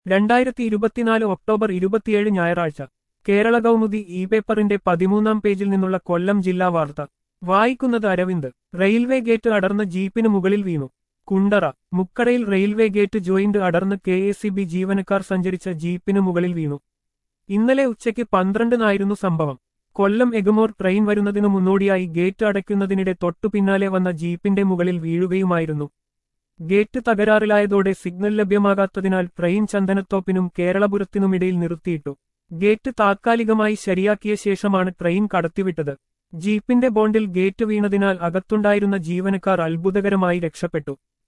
രണ്ടായിരത്തി ഇരുപത്തിനാല് ഒക്ടോബർ ഇരുപത്തിയേഴ് ഞായറാഴ്ച കേരള കൗമുദി ഇ പേപ്പറിന്റെ പതിമൂന്നാം പേജിൽ നിന്നുള്ള കൊല്ലം ജില്ലാ വാർത്ത വായിക്കുന്നത് അരവിന്ദ് റെയിൽവേ ഗേറ്റ് അടർന്ന് ജീപ്പിന് മുകളിൽ വീണു കുണ്ടറ മുക്കടയിൽ റെയിൽവേ ഗേറ്റ് ജോയിന്റ് അടർന്ന് കെ എസ് സി ബി ജീവനക്കാർ സഞ്ചരിച്ച ജീപ്പിന് മുകളിൽ വീണു ഇന്നലെ ഉച്ചയ്ക്ക് പന്ത്രണ്ടിനായിരുന്നു സംഭവം കൊല്ലം എഗമോർ ട്രെയിൻ വരുന്നതിനു മുന്നോടിയായി ഗേറ്റ് അടയ്ക്കുന്നതിനിടെ തൊട്ടു പിന്നാലെ വന്ന ജീപ്പിന്റെ മുകളിൽ വീഴുകയുമായിരുന്നു ഗേറ്റ് തകരാറിലായതോടെ സിഗ്നൽ ലഭ്യമാകാത്തതിനാൽ ട്രെയിൻ ചന്ദനത്തോപ്പിനും കേരളപുരത്തിനുമിടയിൽ നിർത്തിയിട്ടു ഗേറ്റ് താത്കാലികമായി ശരിയാക്കിയ ശേഷമാണ് ട്രെയിൻ കടത്തിവിട്ടത് ജീപ്പിന്റെ ബോണ്ടിൽ ഗേറ്റ് വീണതിനാൽ അകത്തുണ്ടായിരുന്ന ജീവനക്കാർ അത്ഭുതകരമായി രക്ഷപ്പെട്ടു